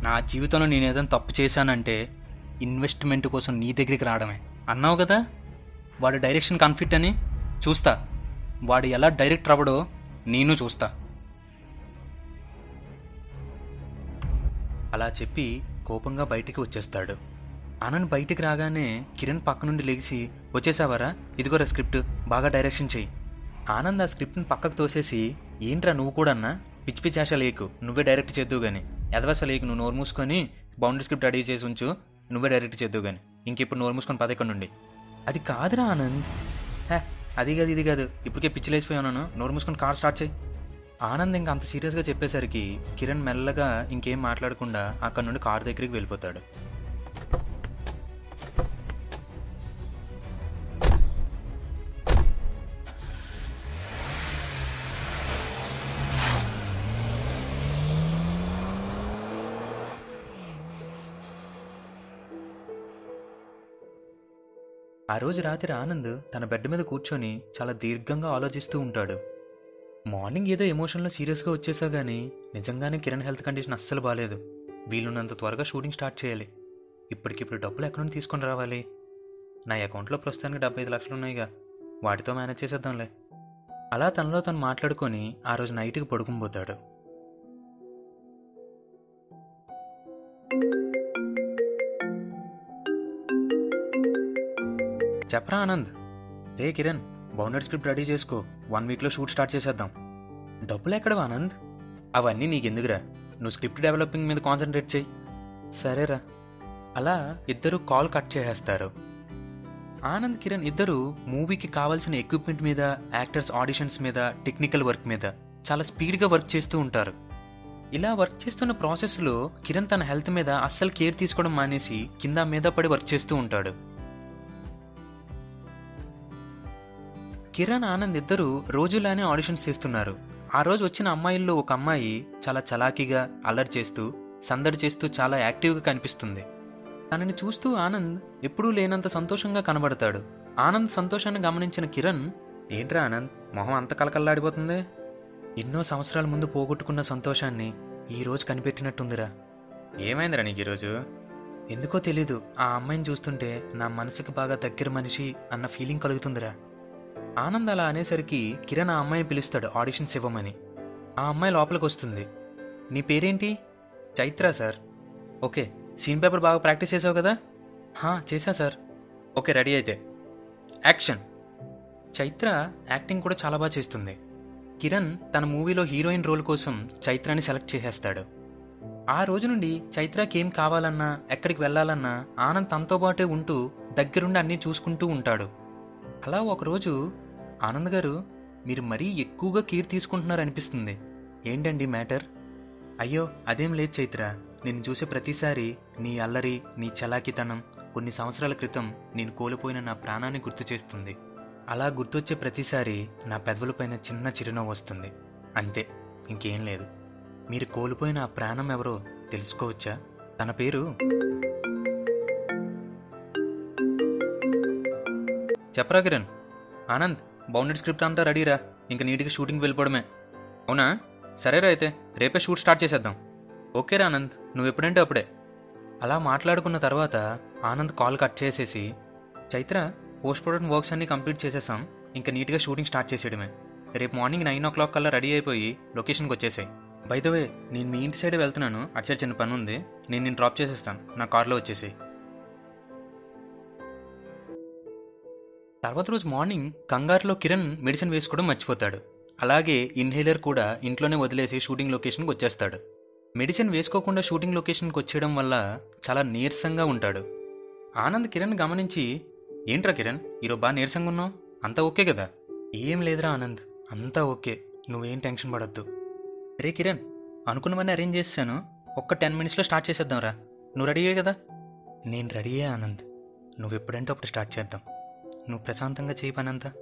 నా జీవితంలో నేను ఏదైనా తప్పు చేశానంటే ఇన్వెస్ట్మెంట్ కోసం నీ దగ్గరికి రావడమే అన్నావు కదా వాడు డైరెక్షన్ కాన్ఫిట్ అని చూస్తా వాడు ఎలా డైరెక్టర్ అవ్వడో నేను చూస్తా అలా చెప్పి కోపంగా బయటికి వచ్చేస్తాడు ఆనంద్ బయటికి రాగానే కిరణ్ పక్క నుండి లేచి వచ్చేసావారా ఇదిగోరా స్క్రిప్ట్ బాగా డైరెక్షన్ చెయ్యి ఆనంద్ ఆ స్క్రిప్ట్ని పక్కకు తోసేసి ఏంట్రా నువ్వు కూడా అన్నా పిచ్చి పిచ్చి ఆశ లేకు నువ్వే డైరెక్ట్ చేద్దువు గాని ఎదవస లేకు నువ్వు నోరు మూసుకొని బౌండరీ స్క్రిప్ట్ రెడీ చేసి ఉంచు నువ్వే డైరెక్ట్ చేద్దువు గాని ఇంకెప్పుడు నోరు మూసుకొని పద ఇక్కడ నుండి అది కాదురా ఆనంద్ హే అది కాదు ఇది కాదు ఇప్పటికే పిచ్చిలేసిపోయాను నోరు మూసుకొని కార్ స్టార్ట్ చేయి ఆనంద్ ఇంకా అంత సీరియస్గా చెప్పేసరికి కిరణ్ మెల్లగా ఇంకేం మాట్లాడకుండా అక్కడ నుండి కార్ దగ్గరికి వెళ్ళిపోతాడు ఆ రోజు రాత్రి ఆనంద్ తన బెడ్ మీద కూర్చొని చాలా దీర్ఘంగా ఆలోచిస్తూ ఉంటాడు మార్నింగ్ ఏదో ఎమోషన్లో సీరియస్గా వచ్చేసా కానీ నిజంగానే కిరణ్ హెల్త్ కండిషన్ అస్సలు బాగాలేదు వీలున్నంత త్వరగా షూటింగ్ స్టార్ట్ చేయాలి ఇప్పటికిప్పుడు డబ్బులు ఎక్కడి నుండి తీసుకొని రావాలి నా అకౌంట్లో ప్రస్తుతానికి డెబ్బై ఐదు లక్షలు ఉన్నాయిగా వాటితో మేనేజ్ చేసేద్దాంలే అలా తనలో తను మాట్లాడుకొని ఆ రోజు నైట్కి పడుకుని పోతాడు చెప్పరా ఆనంద్ రే కిరణ్ బౌండర్ స్క్రిప్ట్ రెడీ చేసుకో వన్ వీక్లో షూట్ స్టార్ట్ చేసేద్దాం డబ్బులు ఎక్కడవా ఆనంద్ అవన్నీ నీకెందుకురా నువ్వు స్క్రిప్ట్ డెవలపింగ్ మీద కాన్సన్ట్రేట్ చేయి సరేరా అలా ఇద్దరు కాల్ కట్ చేసేస్తారు ఆనంద్ కిరణ్ ఇద్దరు మూవీకి కావాల్సిన ఎక్విప్మెంట్ మీద యాక్టర్స్ ఆడిషన్స్ మీద టెక్నికల్ వర్క్ మీద చాలా స్పీడ్గా వర్క్ చేస్తూ ఉంటారు ఇలా వర్క్ చేస్తున్న ప్రాసెస్లో కిరణ్ తన హెల్త్ మీద అస్సలు కేర్ తీసుకోవడం మానేసి కింద మీద పడి వర్క్ చేస్తూ ఉంటాడు కిరణ్ ఆనంద్ ఇద్దరు రోజులానే ఆడిషన్స్ చేస్తున్నారు ఆ రోజు వచ్చిన అమ్మాయిల్లో ఒక అమ్మాయి చాలా చలాకీగా అల్లరి చేస్తూ సందడి చేస్తూ చాలా యాక్టివ్గా కనిపిస్తుంది తనని చూస్తూ ఆనంద్ ఎప్పుడూ లేనంత సంతోషంగా కనబడతాడు ఆనంద్ సంతోషాన్ని గమనించిన కిరణ్ ఏంట్రా ఆనంద్ మొహం అంత కలకల్లాడిపోతుంది ఎన్నో సంవత్సరాల ముందు పోగొట్టుకున్న సంతోషాన్ని ఈ రోజు కనిపెట్టినట్టుందిరా ఏమైందిరా నీకు ఈరోజు ఎందుకో తెలీదు ఆ అమ్మాయిని చూస్తుంటే నా మనసుకు బాగా దగ్గర మనిషి అన్న ఫీలింగ్ కలుగుతుందిరా ఆనంద్ అలా అనేసరికి కిరణ్ ఆ అమ్మాయిని పిలుస్తాడు ఆడిషన్స్ ఇవ్వమని ఆ అమ్మాయి లోపలికి వస్తుంది నీ పేరేంటి Chaitra sir okay scene paper బాగా ప్రాక్టీస్ చేసావు కదా హా చేశా సార్ ఓకే రెడీ అయితే యాక్షన్ చైత్ర యాక్టింగ్ కూడా చాలా బాగా చేస్తుంది కిరణ్ తన మూవీలో హీరోయిన్ రోల్ కోసం చైత్రాని సెలెక్ట్ చేసేస్తాడు ఆ రోజు నుండి చైత్రకి ఏం కావాలన్నా ఎక్కడికి వెళ్ళాలన్నా ఆనంద్ తనతో పాటే ఉంటూ దగ్గరుండి అన్నీ చూసుకుంటూ ఉంటాడు అలా ఒకరోజు ఆనంద్ గారు మీరు మరీ ఎక్కువగా కేర్ తీసుకుంటున్నారు అనిపిస్తుంది ఏంటండి మ్యాటర్ అయ్యో అదేం లేదు చైత్ర నేను చూసే ప్రతిసారి నీ అల్లరి నీ చలాకితనం కొన్ని సంవత్సరాల క్రితం నేను కోల్పోయిన నా ప్రాణాన్ని గుర్తు చేస్తుంది అలా గుర్తొచ్చే ప్రతిసారి నా పెదవులపైన చిన్న చిరునవ్వు వస్తుంది అంతే ఇంకేం లేదు మీరు కోల్పోయిన ఆ ప్రాణం ఎవరో తెలుసుకోవచ్చా తన పేరు చెప్పరా కిరణ్ ఆనంద్ బౌండెడ్ స్క్రిప్ట్ అంతా రెడీరా ఇంక నీట్గా షూటింగ్ వెళ్ళిపోవడమే అవునా సరేరా అయితే రేపే షూట్ స్టార్ట్ చేసేద్దాం ఓకేరా ఆనంద్ నువ్వు ఎప్పుడంటే అప్పుడే అలా మాట్లాడుకున్న తర్వాత ఆనంద్ కాల్ కట్ చేసేసి చైత్ర పోస్ట్ ప్రొడక్షన్ వర్క్స్ అన్ని కంప్లీట్ చేసేసాం ఇంకా నీట్గా షూటింగ్ స్టార్ట్ చేసేయడమే రేపు మార్నింగ్ నైన్ ఓ క్లాక్ కల్లా రెడీ అయిపోయి లొకేషన్కి వచ్చేసాయి బైదవే నేను మీ ఇంటి సైడ్ వెళ్తున్నాను అటు చిన్న పని ఉంది నేను నేను డ్రాప్ చేసేస్తాను నా కార్లో వచ్చేసాయి తర్వాత రోజు మార్నింగ్ కంగారులో కిరణ్ మెడిసిన్ వేసుకోవడం మర్చిపోతాడు అలాగే ఇన్హేలర్ కూడా ఇంట్లోనే వదిలేసి షూటింగ్ లొకేషన్కి వచ్చేస్తాడు మెడిసిన్ వేసుకోకుండా షూటింగ్ లొకేషన్కి వచ్చేయడం వల్ల చాలా నీరసంగా ఉంటాడు ఆనంద్ కిరణ్ గమనించి ఏంట్రా కిరణ్ ఈరోజు బాగా నీరసంగా ఉన్నావు అంతా ఓకే కదా ఏం లేదురా ఆనంద్ అంతా ఓకే నువ్వేం టెన్షన్ పడద్దు రే కిరణ్ అనుకున్నవన్నీ అరేంజ్ చేశాను ఒక్క టెన్ మినిట్స్లో స్టార్ట్ చేసేద్దాంరా నువ్వు రెడీయే కదా నేను రెడీయే ఆనంద్ నువ్వు ఎప్పుడంటే అప్పుడు స్టార్ట్ చేద్దాం నువ్వు ప్రశాంతంగా చేయి పని అంతా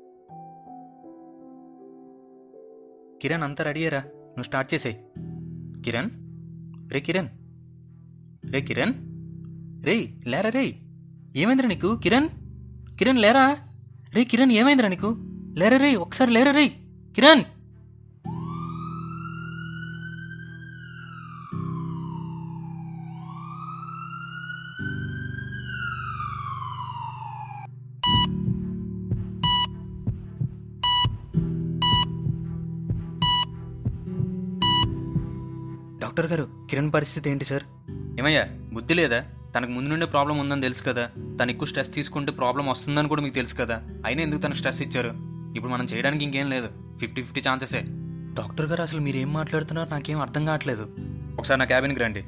కిరణ్ అంతా రెడీయేరా నువ్వు స్టార్ట్ చేసేయి కిరణ్ రే కిరణ్ రే కిరణ్ రే లేరా రే ఏమైందిరా నీకు కిరణ్ కిరణ్ లేరా రే కిరణ్ ఏమైందిరా నీకు లేరా రే ఒకసారి లేరా రే కిరణ్ డాక్టర్ గారు కిరణ్ పరిస్థితి ఏంటి సార్ ఏమయ్యా బుద్ధి లేదా తనకు ముందు నుండే ప్రాబ్లం ఉందని తెలుసు కదా తను ఎక్కువ స్ట్రెస్ తీసుకుంటే ప్రాబ్లం వస్తుందని కూడా మీకు తెలుసు కదా అయినా ఎందుకు తనకు స్ట్రెస్ ఇచ్చారు ఇప్పుడు మనం చేయడానికి ఇంకేం లేదు ఫిఫ్టీ ఫిఫ్టీ ఛాన్సెసే డాక్టర్ గారు అసలు మీరు ఏం మాట్లాడుతున్నారో నాకేం అర్థం కావట్లేదు ఒకసారి నా క్యాబిన్కి రండి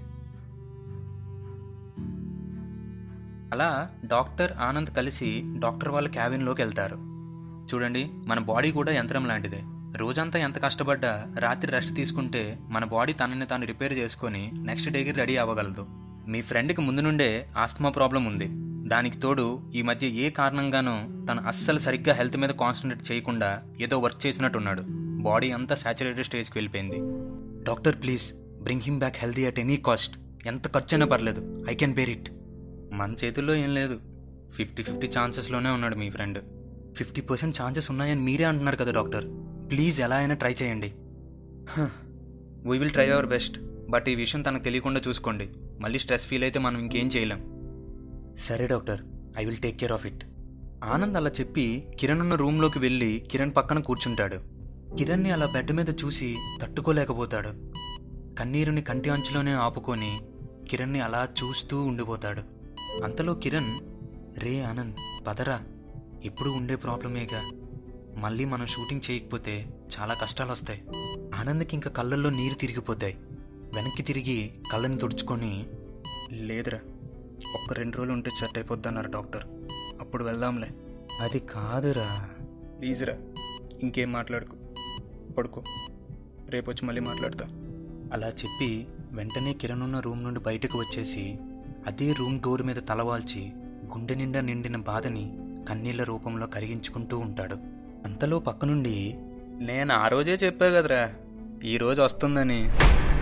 అలా డాక్టర్ ఆనంద్ కలిసి డాక్టర్ వాళ్ళ క్యాబిన్లోకి వెళ్తారు చూడండి మన బాడీ కూడా యంత్రం లాంటిదే రోజంతా ఎంత కష్టపడ్డా రాత్రి రెస్ట్ తీసుకుంటే మన బాడీ తనని తాను రిపేర్ చేసుకొని నెక్స్ట్ డేకి రెడీ అవ్వగలదు మీ ఫ్రెండ్కి ముందు నుండే ఆస్తమా ప్రాబ్లం ఉంది దానికి తోడు ఈ మధ్య ఏ కారణంగానూ తను అస్సలు సరిగ్గా హెల్త్ మీద కాన్సన్ట్రేట్ చేయకుండా ఏదో వర్క్ చేసినట్టున్నాడు బాడీ అంతా సాచురేటెడ్ స్టేజ్కి వెళ్ళిపోయింది doctor please bring him back healthy at any cost ఎంత ఖర్చైనా పర్లేదు ఐ కెన్ బేర్ ఇట్ మన చేతుల్లో ఏం లేదు ఫిఫ్టీ ఫిఫ్టీ ఛాన్సెస్లోనే ఉన్నాడు మీ ఫ్రెండ్ ఫిఫ్టీ పర్సెంట్ ఛాన్సెస్ ఉన్నాయని మీరే అంటున్నారు కదా డాక్టర్ ప్లీజ్ ఎలా అయినా ట్రై చేయండి we will try our best but ఈ విషయం తనకు తెలియకుండా చూసుకోండి మళ్ళీ స్ట్రెస్ ఫీల్ అయితే మనం ఇంకేం చేయలేం సరే doctor I will take care of it Anand అలా చెప్పి కిరణ్ ఉన్న రూమ్లోకి వెళ్ళి కిరణ్ పక్కన కూర్చుంటాడు కిరణ్ని అలా బెడ్ మీద చూసి తట్టుకోలేకపోతాడు కన్నీరుని కంటి అంచులోనే ఆపుకొని కిరణ్ని అలా చూస్తూ ఉండిపోతాడు అంతలో కిరణ్ రే ఆనంద్ పదరా ఎప్పుడు ఉండే ప్రాబ్లమేగా మళ్ళీ మనం షూటింగ్ చేయకపోతే చాలా కష్టాలు వస్తాయి ఆనంద్కి ఇంకా కళ్ళల్లో నీరు తిరిగిపోతాయి వెనక్కి తిరిగి కళ్ళని తుడుచుకొని లేదురా ఒక్క రెండు రోజులు ఉంటే సెట్ అయిపోద్ది అన్నారు డాక్టర్ అప్పుడు వెళ్దాంలే అది కాదురా ప్లీజ్రా ఇంకేం మాట్లాడుకో పడుకో రేపు వచ్చి మళ్ళీ మాట్లాడతా అలా చెప్పి వెంటనే కిరణ్ ఉన్న రూమ్ నుండి బయటకు వచ్చేసి అదే రూమ్ డోర్ మీద తలవాల్చి గుండె నిండా నిండిన బాధని కన్నీళ్ల రూపంలో కరిగించుకుంటూ ఉంటాడు అంతలో పక్క నుండి నేను ఆ రోజే చెప్పా కదరా ఈ రోజు వస్తుందని